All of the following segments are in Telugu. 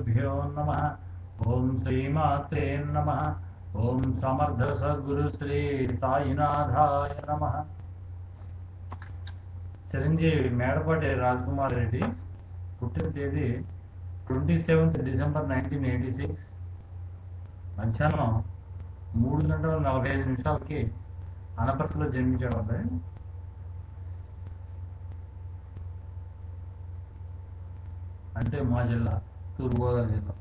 గురుభ్యో నమ ఓం శ్రీమాత్రే నమ ఓం సమర్థ సద్గురు శ్రీ సాయినాథాయ నమ చిరంజీవి మేడపాటి రాజ్కుమార్ రెడ్డి పుట్టిన తేదీ twenty seventh December nineteen eighty six మధ్యాహ్నం మూడు గంటల నలభై ఐదు నిమిషాలకి అనపర్తిలో జన్మించాడు అబ్బాయి అంటే మా జిల్లా తూర్పుగోదావరి జిల్లా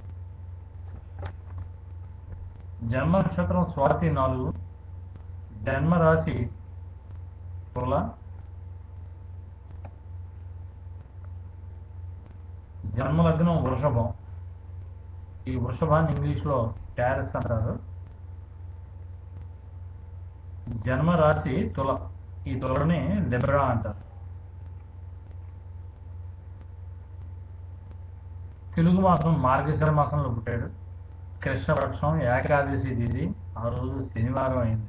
జన్మ నక్షత్రం స్వాతి నాలుగు జన్మ రాశి తుల జన్మ లగ్నం వృషభం ఈ వృషభాన్ని ఇంగ్లీష్లో ట్యారస్ అంటారు జన్మ రాశి తుల ఈ తులని లిబ్రా అంటారు తెలుగు మాసం మార్గశిర మాసంలో పుట్టాడు కృష్ణపక్షం ఏకాదశి తిథి ఆ రోజు శనివారం అయింది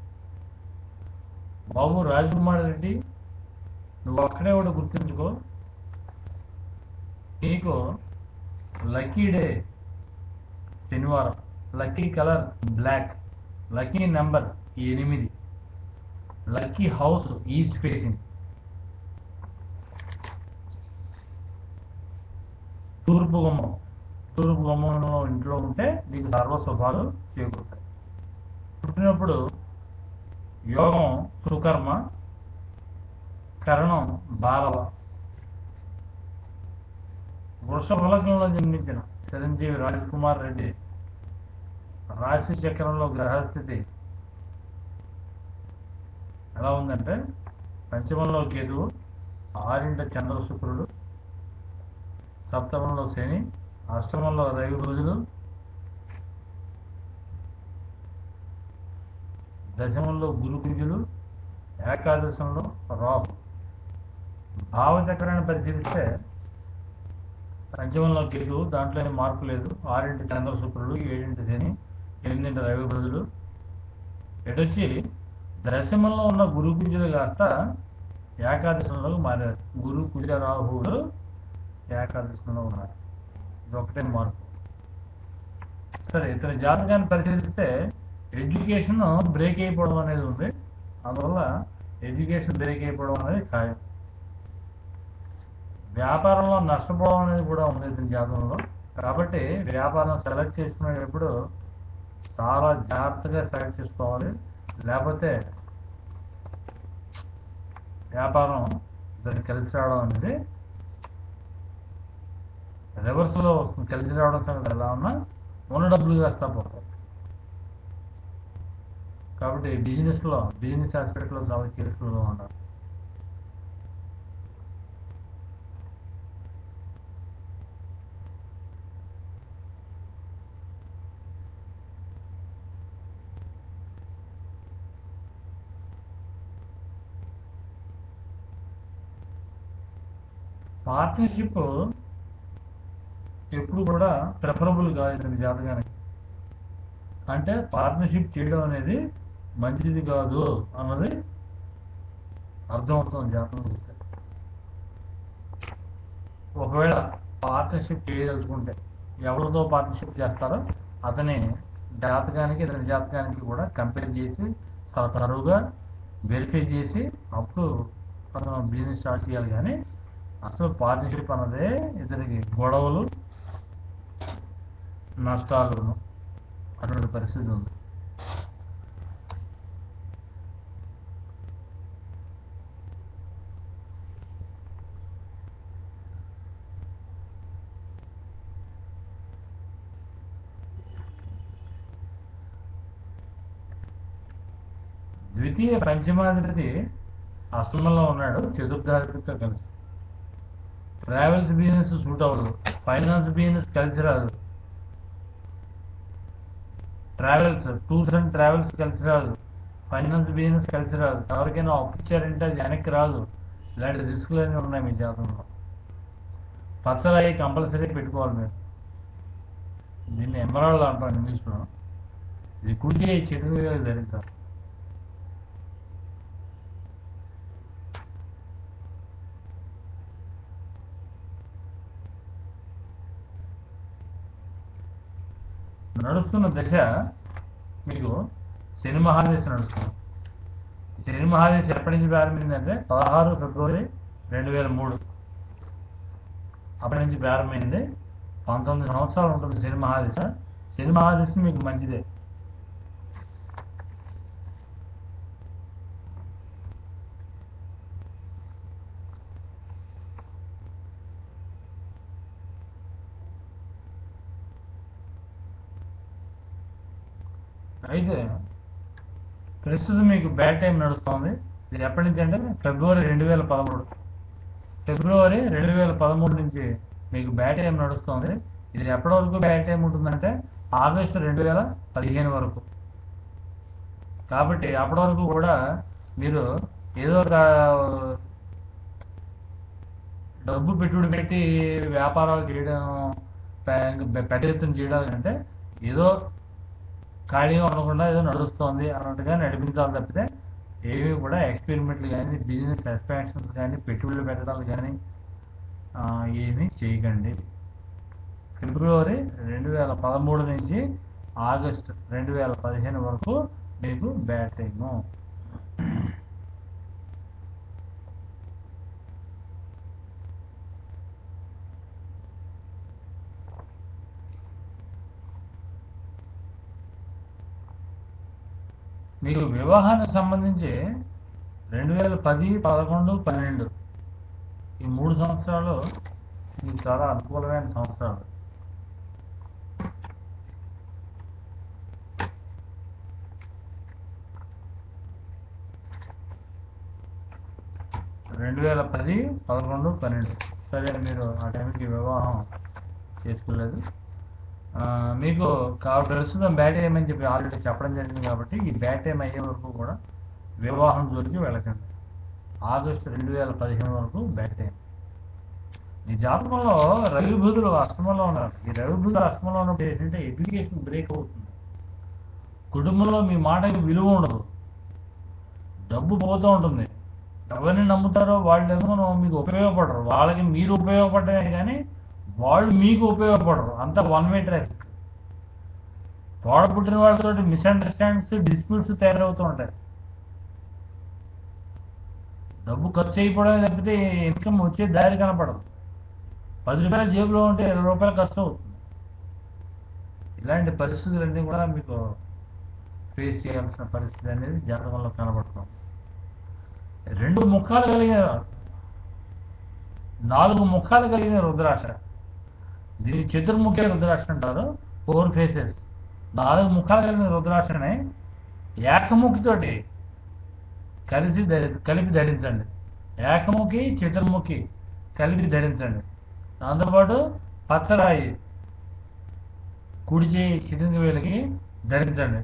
బాబు రాజకుమార్ రెడ్డి నువ్వు ఒక్కడే కూడా గుర్తుంచుకో నీకు లక్కీ డే శనివారం lucky colour black lucky number ఎనిమిది లక్కీ హౌస్ ఈస్ట్ ఫేసింగ్ తూర్పు గుమ్మం తూర్పు గుమ్మంలో ఇంట్లో ఉంటే నీకు సర్వ శుభాలు చేకూరుతాయి పుట్టినప్పుడు యోగం సుకర్మ కరణం బాలవ వృషభ లగ్నంలో జన్మించిన చిరంజీవి రాజకుమార్ రెడ్డి రాశి చక్రంలో గ్రహస్థితి ఎలా ఉందంటే పంచమంలో కేతువు ఆరింట చంద్ర శుక్రుడు సప్తమంలో శని అష్టమంలో రవి రోజులు దశమంలో గురు కుజులు ఏకాదశంలో రాహు భావచక్రాన్ని పరిశీలిస్తే పంచమంలో కేతు దాంట్లో ఏం మార్పు లేదు ఆరింటి చంద్ర శుక్రుడు ఏడింటి శని ఎనిమిదింటి రవి రోజులు ఎటొచ్చి దశమంలో ఉన్న గురు కుజులు కాస్త ఏకాదశంలోకి మారారు గురు కుజ రాహువులు ఏకాదశంలో ఉన్నారు ఇది ఒకటే మార్పు సరే ఇతని జాతకాన్ని పరిశీలిస్తే ఎడ్యుకేషన్ బ్రేక్ అయిపోవడం అనేది ఉంది అందువల్ల ఎడ్యుకేషన్ బ్రేక్ అయిపోవడం అనేది ఖాయం వ్యాపారంలో నష్టపోవడం అనేది కూడా ఉంది ఇతని జాతకంలో కాబట్టి వ్యాపారం సెలెక్ట్ చేసుకునేటప్పుడు చాలా జాగ్రత్తగా సెలెక్ట్ చేసుకోవాలి లేకపోతే వ్యాపారం దాన్ని కలిసి రావడం అనేది రివర్స్లో వస్తుంది కలిసి రావడం సంగతి ఎలా ఉన్నా ఉన్న డబ్బులు వేస్తా పోతాయి కాబట్టి బిజినెస్లో బిజినెస్ ఆస్పెక్ట్లో చాలా కేర్ఫుల్గా ఉండాలి పార్ట్నర్షిప్ ఎప్పుడు కూడా ప్రిఫరబుల్ కాదు ఇతని జాతకానికి అంటే పార్ట్నర్షిప్ చేయడం అనేది మంచిది కాదు అన్నది అర్థమవుతుంది జాతకం చూస్తే ఒకవేళ పార్ట్నర్షిప్ చేయదలుచుకుంటే ఎవరితో పార్ట్నర్షిప్ చేస్తారో అతని జాతకానికి ఇతని జాతకానికి కూడా కంపేర్ చేసి చాలా తరువుగా వెరిఫై చేసి అప్పుడు అతను బిజినెస్ స్టార్ట్ చేయాలి కానీ అసలు పార్ట్నర్షిప్ అన్నదే ఇతనికి గొడవలు నష్టాలు అటువంటి పరిస్థితి ఉంది ద్వితీయ పంచమాధిపతి అష్టమంలో ఉన్నాడు చతుర్థాధిపతితో కలిసి ట్రావెల్స్ బిజినెస్ సూట్ అవ్వదు ఫైనాన్స్ బిజినెస్ కలిసి రాదు ట్రావెల్స్ టూర్స్ అండ్ ట్రావెల్స్ కలిసి రాదు ఫైనాన్స్ బిజినెస్ కలిసి రాదు ఎవరికైనా అప్పు ఇచ్చారంటే అది వెనక్కి రాదు ఇలాంటి రిస్కులు అన్నీ ఉన్నాయి మీ జాతకంలో పచ్చరాయి కంపల్సరీ పెట్టుకోవాలి మీరు దీన్ని ఎమరాల్డ్ అంటారు ఇంగ్లీష్లో ఇది కుడి చెడుగా ధరిస్తారు నడుస్తున్న దశ మీకు శని మహాదశ నడుస్తుంది ఈ శని మహాదశ ఎప్పటి నుంచి ప్రారంభమైందంటే పదహారు ఫిబ్రవరి రెండు వేల మూడు అప్పటి నుంచి ప్రారంభమైంది పంతొమ్మిది సంవత్సరాలు ఉంటుంది శని మహాదశ శని మహాదశ మీకు మంచిదే అయితే ప్రస్తుతం మీకు బ్యాడ్ టైం నడుస్తుంది ఇది ఎప్పటి నుంచి అంటే ఫిబ్రవరి రెండు వేల పదమూడు ఫిబ్రవరి రెండు వేల పదమూడు నుంచి మీకు బ్యాడ్ టైం నడుస్తుంది ఇది ఎప్పటి వరకు బ్యాడ్ టైం ఉంటుందంటే ఆగస్టు రెండు వేల పదిహేను వరకు కాబట్టి అప్పటి వరకు కూడా మీరు ఏదో ఒక డబ్బు పెట్టుబడి పెట్టి వ్యాపారాలు చేయడం పె- పెద్ద ఎత్తున చేయడం అంటే ఏదో ఖాళీగా ఉండకుండా ఏదో నడుస్తోంది అన్నట్టుగా నడిపించాలి తప్పితే ఏవి కూడా ఎక్స్పెరిమెంట్లు కానీ బిజినెస్ ఎక్స్పాన్షన్స్ కానీ పెట్టుబడులు పెట్టడాలు కానీ ఆ, ఏమీ చేయకండి ఫిబ్రవరి రెండు వేల పదమూడు నుంచి ఆగస్ట్ రెండు వేల పదిహేను వరకు మీకు బ్యాడ్ టైము మీకు వివాహానికి సంబంధించి రెండు వేల పది పదకొండు పన్నెండు ఈ మూడు సంవత్సరాలు మీకు చాలా అనుకూలమైన సంవత్సరాలు రెండు వేల పది పదకొండు పన్నెండు సరే మీరు ఆ టైంకి వివాహం చేసుకోలేదు ఆ, మీకు కా- ప్రస్తుతం బ్యాట్ ఏమని చెప్పి ఆల్రెడీ చెప్పడం జరిగింది కాబట్టి ఈ బ్యాట్ టైం అయ్యే వరకు కూడా వివాహం జోలికి వెళ్ళకండి ఆగస్టు రెండు వేల పదిహేను వరకు బ్యాట్ టైం ఈ జాతకంలో రవి బుధులు అష్టమంలో ఉన్నారు ఈ రవి బుధులు అష్టమంలో ఉన్నప్పుడు ఏంటంటే ఎడ్యుకేషన్ బ్రేక్ అవుతుంది కుటుంబంలో మీ మాటకి విలువ ఉండదు డబ్బు పోతూ ఉంటుంది ఎవరిని నమ్ముతారో వాళ్ళేమో మీకు ఉపయోగపడరు వాళ్ళకి మీరు ఉపయోగపడమే కానీ వాళ్ళు మీకు ఉపయోగపడరు అంతా వన్ వే ట్రాఫిక్ తోడ పుట్టిన వాళ్ళతో మిస్అండర్స్టాండింగ్స్ డిస్ప్యూట్స్ తయారవుతూ ఉంటాయి డబ్బు ఖర్చు అయిపోవడమే తప్పితే ఇన్కమ్ వచ్చే దారి కనపడదు పది రూపాయలు జేబులో ఉంటే ఇరవై రూపాయలు ఖర్చు అవుతుంది ఇలాంటి పరిస్థితులన్నీ కూడా మీకు ఫేస్ చేయాల్సిన పరిస్థితి అనేది జాతకంలో కనబడుతుంది రెండు ముఖాలు కలిగిన నాలుగు ముఖాలు కలిగిన రుద్రాక్ష దీన్ని చతుర్ముఖి రుద్రాక్ష అంటారు ఫోర్ ఫేసెస్ నాలుగు ముఖాలు కలిగిన రుద్రాక్షని ఏకముఖితోటి కలిసి ధరి కలిపి ధరించండి ఏకముఖి చతుర్ముఖి కలిపి ధరించండి దాంతోపాటు పచ్చరాయి కుడి చేయి చిటింగ వేలకి ధరించండి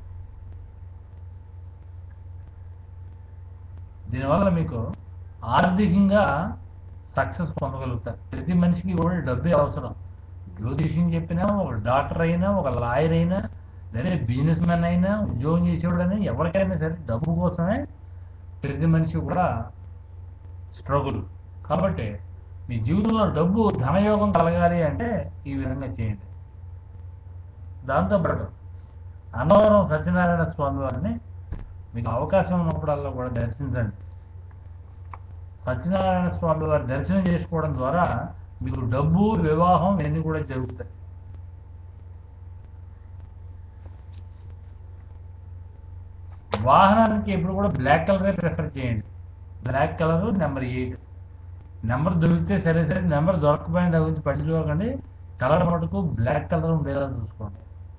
దీనివల్ల మీకు ఆర్థికంగా సక్సెస్ పొందగలుగుతారు ప్రతి మనిషికి కూడా డబ్బే అవసరం జ్యోతిష్యం చెప్పినా ఒక డాక్టర్ అయినా ఒక లాయర్ అయినా లేదా బిజినెస్ మ్యాన్ అయినా ఉద్యోగం చేసేవాడైనా ఎవరికైనా సరే డబ్బు కోసమే ప్రతి మనిషి కూడా స్ట్రగుల్ కాబట్టి మీ జీవితంలో డబ్బు ధనయోగం కలగాలి అంటే ఈ విధంగా చేయండి దాంతోపాటు అన్నవరం సత్యనారాయణ స్వామి వారిని మీకు అవకాశం ఉన్నప్పుడల్లా కూడా దర్శించండి సత్యనారాయణ స్వామి వారి దర్శనం చేసుకోవడం ద్వారా మీకు డబ్బు వివాహం ఇవన్నీ కూడా జరుగుతాయి వాహనానికి ఎప్పుడు కూడా బ్లాక్ కలరే ప్రిఫర్ చేయండి black colour number eight number దొరికితే సరే సరే నెంబర్ దొరకపోయిన దగ్గర గురించి పట్టించుకోకండి కలర్ మటుకు బ్లాక్ కలర్ ఉండేలా చూసుకోండి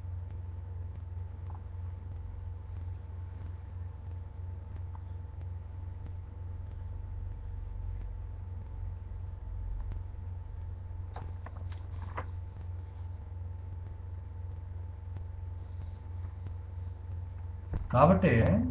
కాబట్టి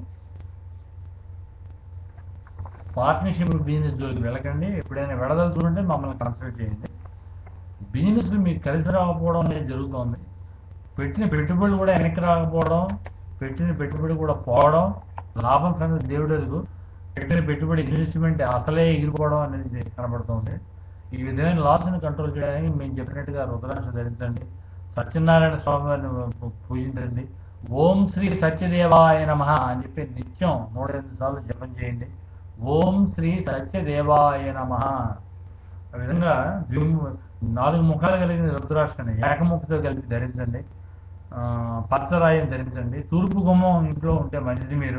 పార్ట్నర్షిప్ బిజినెస్ జోలికి వెళ్ళకండి ఎప్పుడైనా వెళ్ళదలుచుకుంటే మమ్మల్ని కన్సల్ట్ చేయండి బిజినెస్ మీకు కలిసి రాకపోవడం అనేది జరుగుతుంది పెట్టిన పెట్టుబడులు కూడా వెనక్కి రాకపోవడం పెట్టిన పెట్టుబడి కూడా పోవడం లాభం సంగతి దేవుడు ఎరుగు పెట్టిన పెట్టుబడి ఇన్వెస్ట్మెంట్ అసలే ఎగిరిపోవడం అనేది కనబడుతుంది ఈ విధమైన లాస్ని కంట్రోల్ చేయడానికి మేము చెప్పినట్టుగా రుద్రాక్ష ధరించండి సత్యనారాయణ స్వామి వారిని పూ- పూజించండి ఓం శ్రీ సత్యదేవాయ నమ అని చెప్పి నిత్యం నూట ఎనిమిది సార్లు జపం చేయండి ఓం శ్రీ సత్యదేవాయ నమ ఆ విధంగా ద్విము నాలుగు ముఖాలు కలిగిన రుద్రాక్షని ఏకముఖతో కలిపి ధరించండి ఆ, పచ్చరాయిని ధరించండి తూర్పు గుమ్మం ఇంట్లో ఉంటే మంచిది మీరు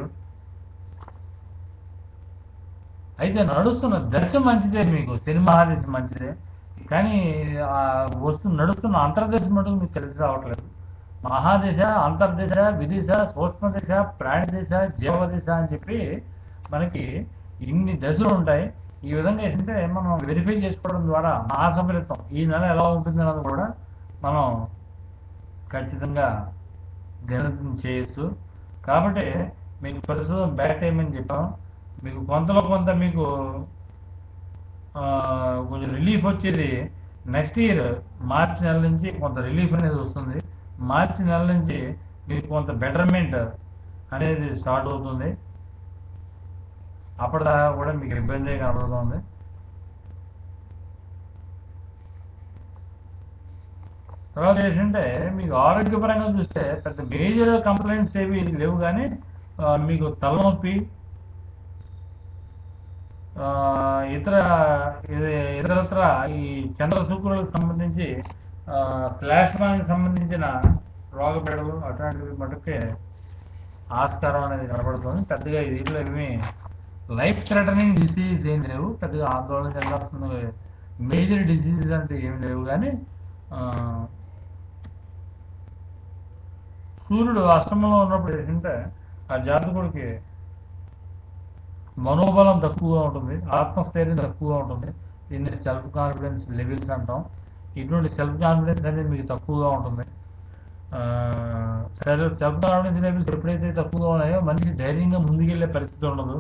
అయితే నడుస్తున్న దశ మంచిదే మీకు శని మహాదశ మంచిదే కానీ ఆ వస్తు నడుస్తున్న అంతర్దశ మటుకు మీకు తెలిసి రావట్లేదు మహాదశ అంతర్దశ విదిశ సూక్ష్మదశ ప్రాణిదశ జీవదశ అని చెప్పి మనకి ఇన్ని దశలు ఉంటాయి ఈ విధంగా ఏంటంటే మనం వెరిఫై చేసుకోవడం ద్వారా మహాసఫలితం ఈ నెల ఎలా ఉంటుంది అన్నది కూడా మనం ఖచ్చితంగా గణితం చేయొచ్చు కాబట్టి మీకు ప్రస్తుతం బ్యాక్ టైం అని చెప్పాం మీకు కొంతలో కొంత మీకు ఆ, కొంచెం రిలీఫ్ వచ్చేది నెక్స్ట్ ఇయర్ మార్చి నెల నుంచి కొంత రిలీఫ్ అనేది వస్తుంది మార్చి నెల నుంచి మీకు కొంత బెటర్మెంట్ అనేది స్టార్ట్ అవుతుంది అప్పటిదాకా కూడా మీకు ఇబ్బంది కనబడుతుంది తర్వాత ఏంటంటే మీకు ఆరోగ్యపరంగా చూస్తే పెద్ద మేజర్ కంప్లైంట్స్ ఏవి లేవు కానీ ఆ, మీకు తలనొప్పి ఆ, ఇతర ఇది ఇతరత్ర ఈ చంద్ర శుక్రులకు సంబంధించి స్లాష్ కి సంబంధించిన రోగపీడలు అటువంటివి మటుకే ఆస్కారం అనేది కనబడుతుంది పెద్దగా దీంట్లో ఏమి లైఫ్ థ్రెటనింగ్ డిసీజ్ ఏం లేవు పెద్దగా ఆందోళన చెందాల్సిన మేజర్ డిసీజెస్ అంటే ఏమి లేవు కానీ ఆ, సూర్యుడు అష్టమంలో ఉన్నప్పుడు ఏంటంటే ఆ జాతకుడికి మనోబలం తక్కువగా ఉంటుంది ఆత్మస్థైర్యం తక్కువగా ఉంటుంది దీన్ని సెల్ఫ్ కాన్ఫిడెన్స్ లెవెల్స్ అంటాం ఇటువంటి సెల్ఫ్ కాన్ఫిడెన్స్ అనేది మీకు తక్కువగా ఉంటుంది సెల్ఫ్ సెల్ఫ్ కాన్ఫిడెన్స్ లెవెల్స్ ఎప్పుడైతే తక్కువగా ఉన్నాయో మనిషి ధైర్యంగా ముందుకెళ్ళే పరిస్థితి ఉండదు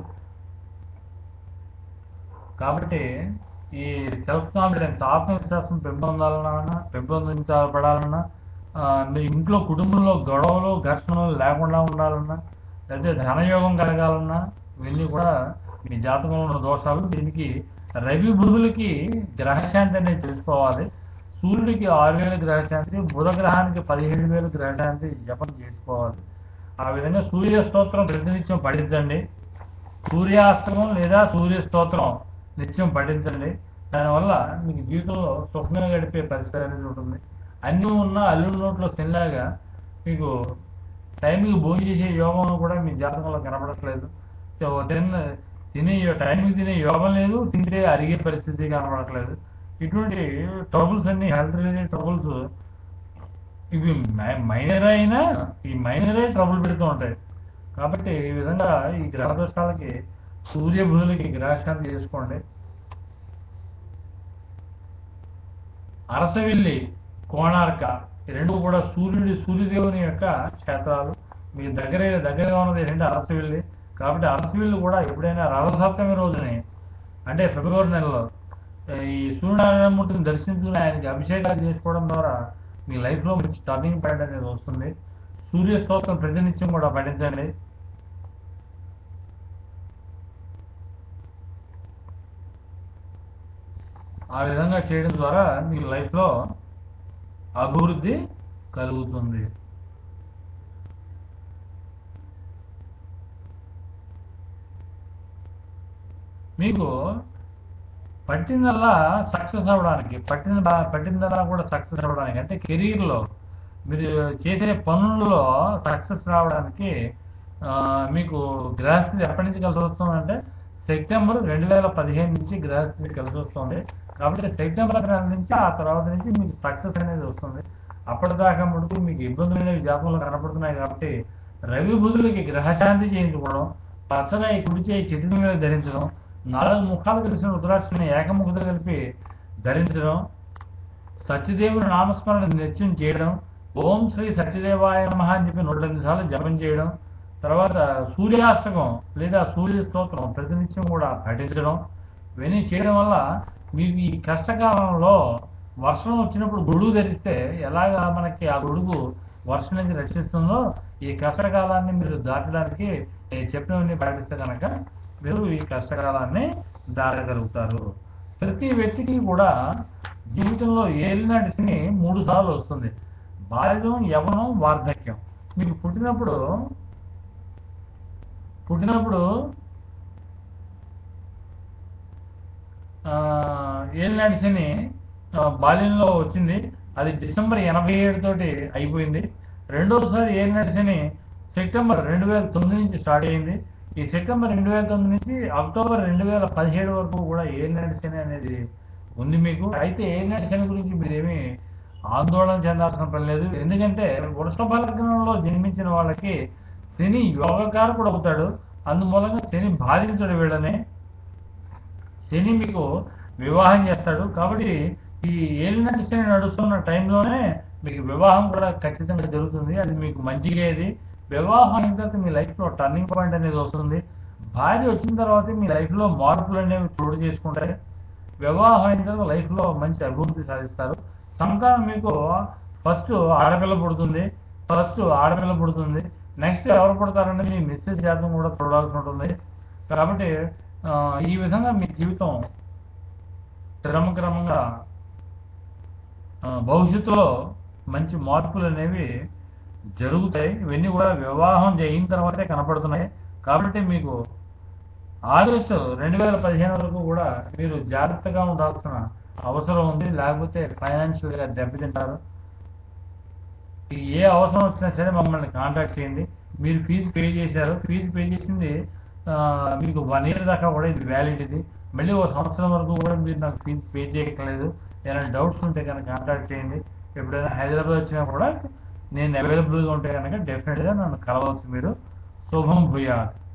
కాబట్టి ఈ సెల్ఫ్ కాన్ఫిడెన్స్ ఆత్మవిశ్వాసం పెంపొందాలన్నా పెంపొందించబడాలన్నా ఆ, మీ ఇంట్లో కుటుంబంలో గొడవలు ఘర్షణలు లేకుండా ఉండాలన్నా లేకపోతే ధనయోగం కలగాలన్నా ఇవన్నీ కూడా మీ జాతకంలో ఉన్న దోషాలు దీనికి రవి బుధులకి గ్రహశాంతి అనేది చేసుకోవాలి సూర్యుడికి ఆరు వేల గ్రహశాంతి బుధ గ్రహానికి పదిహేడు వేల గ్రహశాంతి జపం చేసుకోవాలి ఆ విధంగా సూర్య స్తోత్రం ప్రతినిత్యం పఠించండి సూర్యాష్టకం లేదా సూర్య స్తోత్రం నిత్యం పఠించండి దానివల్ల మీకు జీవితంలో సుఖంగా గడిపే పరిస్థితి అనేది ఉంటుంది అన్నీ ఉన్న అల్లుడి నోట్లో తినలాగా మీకు టైంకి భోజనం చేసే యోగం కూడా మీ జాతకంలో కనబడట్లేదు సో తిన్న తినే టైంకి తినే యోగం లేదు తింటే అరిగే పరిస్థితి కనబడట్లేదు ఇటువంటి ట్రబుల్స్ అన్ని హెల్త్ రిలేటెడ్ ట్రబుల్స్ ఇవి మైనర్ అయినా ఈ మైనరే ట్రబుల్ పెడుతూ ఉంటాయి కాబట్టి ఈ విధంగా ఈ గ్రహ దోషాలకి సూర్య బుధులకి గ్రహశాంతి చేసుకోండి అరసవిల్లి కోణార్క ఈ రెండు కూడా సూర్యుడి సూర్యదేవుని యొక్క క్షేత్రాలు మీ దగ్గర దగ్గరగా ఉన్నది ఏంటంటే అరసవిల్లి కాబట్టి అరసవిల్లి కూడా ఎప్పుడైనా రథసప్తమి రోజుని అంటే ఫిబ్రవరి నెలలో ఈ సూర్యనారాయణమూర్తిని దర్శించుకుని ఆయనకి అభిషేకాలు చేసుకోవడం ద్వారా మీ లైఫ్లో మంచి టర్నింగ్ పాయింట్ అనేది వస్తుంది సూర్య స్తోత్రం ప్రతినిత్యం కూడా పఠించండి ఆ విధంగా చేయడం ద్వారా మీ లైఫ్లో అభివృద్ధి కలుగుతుంది మీకు పట్టిందల్లా సక్సెస్ అవ్వడానికి పట్టిన బా- పట్టిందల్లా కూడా సక్సెస్ అవ్వడానికి అంటే కెరీర్లో మీరు చేసే పనుల్లో సక్సెస్ రావడానికి ఆ, మీకు గ్రహస్థితి ఎప్పటి నుంచి కలిసి వస్తుందంటే సెప్టెంబర్ రెండు వేల పదిహేను నుంచి గ్రహస్థితి కలిసి వస్తుంది కాబట్టి సెప్టెంబర్ నెల నుంచి ఆ తర్వాత నుంచి మీకు సక్సెస్ అనేది వస్తుంది అప్పటిదాకా మటుకు మీకు ఇబ్బందులు అనేవి జాతకంలో కనపడుతున్నాయి కాబట్టి రవి బుధులకి గ్రహశాంతి చేయించుకోవడం పచ్చగా ఈ కుడి చేయి చెట్టు మీద ధరించడం నాలుగు ముఖాలు కలిసిన రుద్రాక్షని ఏకముఖత కలిపి ధరించడం సత్యదేవుని నామస్మరణ నిత్యం చేయడం ఓం శ్రీ సత్యదేవాయ నమః అని చెప్పి నూట ఎనిమిది సార్లు జపం చేయడం తర్వాత సూర్యాష్టకం లేదా సూర్య స్తోత్రం ప్రతినిత్యం కూడా పఠించడం ఇవన్నీ చేయడం వల్ల మీకు ఈ కష్టకాలంలో వర్షం వచ్చినప్పుడు గొడుగు ధరిస్తే ఎలాగా మనకి ఆ గొడుగు వర్షం నుంచి రక్షిస్తుందో ఈ కష్టకాలాన్ని మీరు దాటడానికి నేను చెప్పినవన్నీ పాటిస్తే కనుక మీరు ఈ కష్టకాలాన్ని దాటగలుగుతారు ప్రతి వ్యక్తికి కూడా జీవితంలో ఏలినాటి శని మూడు సార్లు వస్తుంది బాల్యం యవనం వార్ధక్యం మీకు పుట్టినప్పుడు పుట్టినప్పుడు ఆ, ఏలినాటి శని ఆ, బాల్యంలో వచ్చింది అది డిసెంబర్ ఎనభై ఏడు తోటి అయిపోయింది రెండోసారి ఏలినాటి శని సెప్టెంబర్ రెండు వేల తొమ్మిది నుంచి స్టార్ట్ అయింది ఈ సెప్టెంబర్ రెండు వేల తొమ్మిది నుంచి అక్టోబర్ రెండు వేల పదిహేడు వరకు కూడా ఏలినాటి శని అనేది ఉంది మీకు అయితే ఏలినాటి శని గురించి మీరేమీ ఆందోళన చెందాల్సిన పని లేదు ఎందుకంటే వృషభ లగ్నంలో జన్మించిన వాళ్ళకి శని యోగకారకుడు అవుతాడు అందుమూలంగా శని బాధించడు వీళ్ళని శని మీకు వివాహం చేస్తాడు కాబట్టి ఈ ఏలినాటి శని నడుస్తున్న టైంలోనే మీకు వివాహం కూడా ఖచ్చితంగా జరుగుతుంది అది మీకు మంచిగేది వివాహం అయిన తర్వాత మీ లైఫ్లో టర్నింగ్ పాయింట్ అనేది వస్తుంది భార్య వచ్చిన తర్వాత మీ లైఫ్లో మార్పులు అనేవి చోటు చేసుకుంటాయి వివాహం అయిన తర్వాత లైఫ్లో మంచి అభివృద్ధి సాధిస్తారు సంతానం మీకు ఫస్ట్ ఆడపిల్ల పుడుతుంది ఫస్ట్ ఆడపిల్ల పుడుతుంది నెక్స్ట్ ఎవరు పుడతారని మీ మిస్సెస్ జాతకం కూడా చూడాల్సి ఉంటుంది కాబట్టి ఆ, ఈ విధంగా మీ జీవితం క్రమక్రమంగా ఆ, భవిష్యత్తులో మంచి మార్పులు అనేవి జరుగుతాయి ఇవన్నీ కూడా వివాహం అయిన తర్వాతే కనపడుతున్నాయి కాబట్టి మీకు ఆగస్టు రెండు వేల పదిహేను వరకు కూడా మీరు జాగ్రత్తగా ఉండాల్సిన అవసరం ఉంది లేకపోతే ఫైనాన్షియల్ గా దెబ్బతింటారు ఈ ఏ అవసరం వచ్చినా సరే మమ్మల్ని కాంటాక్ట్ చేయండి మీరు ఫీజు పే చేశారు ఫీజు పే చేసింది ఆ, మీకు వన్ ఇయర్ దాకా కూడా ఇది వ్యాలిడ్ ఇది మళ్ళీ ఒక సంవత్సరం వరకు కూడా మీరు నాకు ఫీజు పే చేయట్లేదు ఏమైనా డౌట్స్ ఉంటే కనుక కాంటాక్ట్ చేయండి ఎప్పుడైనా హైదరాబాద్ వచ్చినా కూడా నేను అవైలబుల్గా ఉంటే కనుక డెఫినెట్గా నన్ను కలవచ్చు మీరు శుభం భూయాత్